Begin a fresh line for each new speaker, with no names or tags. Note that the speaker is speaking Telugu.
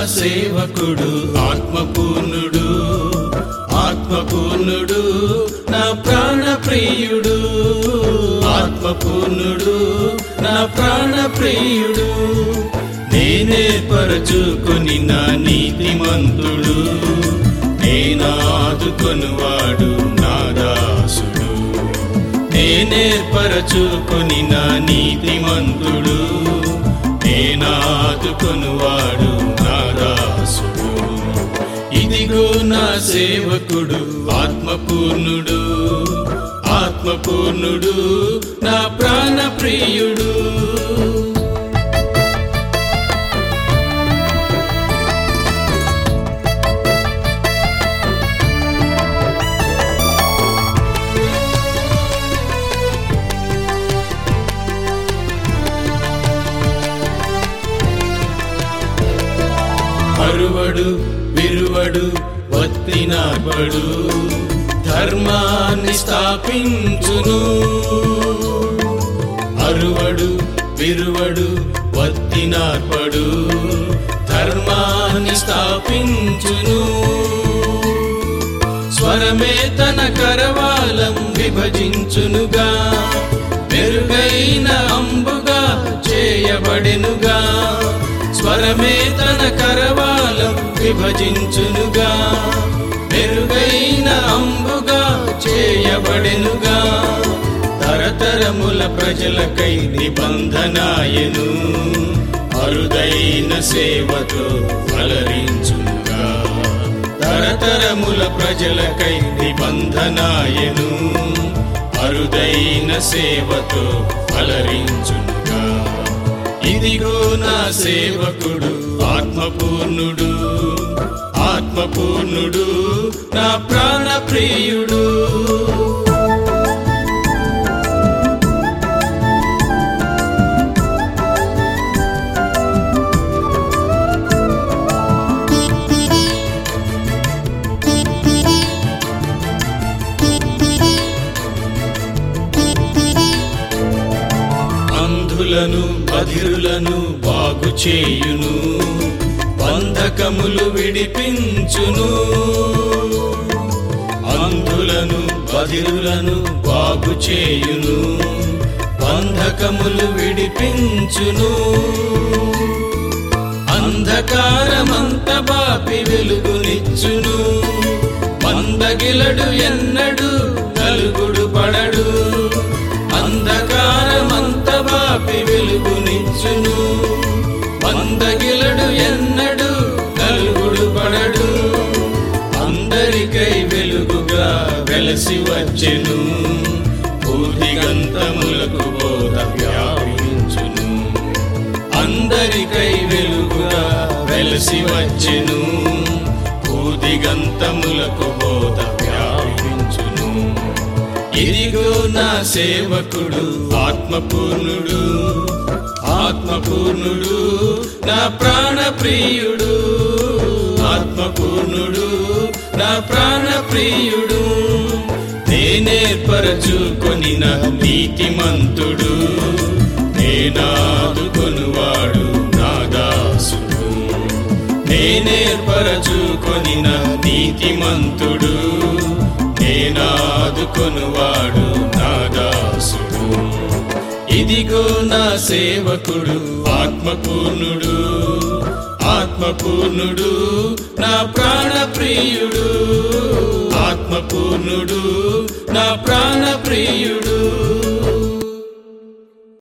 సేవకుడు ఆత్మపూర్ణుడు ఆత్మపూర్ణుడు నా ప్రాణ ప్రియుడు ఆత్మపూర్ణుడు నా ప్రాణ ప్రియుడు నేనే పరచుకొని నా నీతిమంతుడు నేనాదుకొనువాడు నా దాసుడు నేనేర్పరచుకొని నా నీతిమంతుడు నేనాదుకొనువాడు నా దాసుడు ఇదిగో నా సేవకుడు ఆత్మపూర్ణుడు ఆత్మపూర్ణుడు నా ప్రాణ ప్రియుడు అరువడు విరువడు వత్తినార్పడు ధర్మాన్ని స్థాపించును అరువడు విరువడు వత్తినార్పడు ధర్మాన్ని స్థాపించును స్వరమే తన కరవాలం విభజించునుగా మెరుగైన అంబుగా చేయబడెనుగా స్వరమే తన కరవాలం విభజించునుగా మెరుగైన అంబుగా చేయబడెనుగా తరతరముల ప్రజలకై నిబంధనాయను అరుదైన సేవతో అలరించునుగా తరతరముల ప్రజలకై నిబంధనాయను అరుదైన సేవతో అలరించునుగా ఇదిగో నా సేవకుడు ఆత్మపూర్ణుడు ఆత్మపూర్ణుడు నా ప్రాణ ప్రియుడు అంధులను బధిరులను బాగు చేయును బంధకములు విడిపించును అంధులను బధిరులను బాగు చేయును బంధకములు విడిపించును అంధకారమంత బాపి వెలుగునిచ్చును మందగిలడు ఎన్నడు నలుగుడు పడడు అంధకారమంత బాపి వెలుగునిచ్చును మందగిలడు ఎన్నడు నలుగుడు పడడు అందరికై వెలుగుగా వెలసి వచ్చెను భూదిగంతములకు బోధ వ్యాపించును అందరికై వెలుగుగా వెలసి వచ్చెను భూదిగంతములకు బోధ వ్యాపించును ఇదిగో నా సేవకుడు ఆత్మపూర్ణుడు ఆత్మపూర్ణుడు నా ప్రాణ ప్రియుడు ఆత్మపూర్ణుడు నా ప్రాణ ప్రియుడు నేనేర్పరచుకొని నా నీతిమంతుడు నేనాదుకొనువాడు నా దాసుడు నేనేర్పరచుకొని నా నీతిమంతుడు నేనాదుకొనువాడు నా దాసుడు ఇదిగో నా సేవకుడు ఆత్మపూర్ణుడు ఆత్మపూర్ణుడు నా ప్రాణ ప్రియుడు ఆత్మపూర్ణుడు నా ప్రాణ ప్రియుడు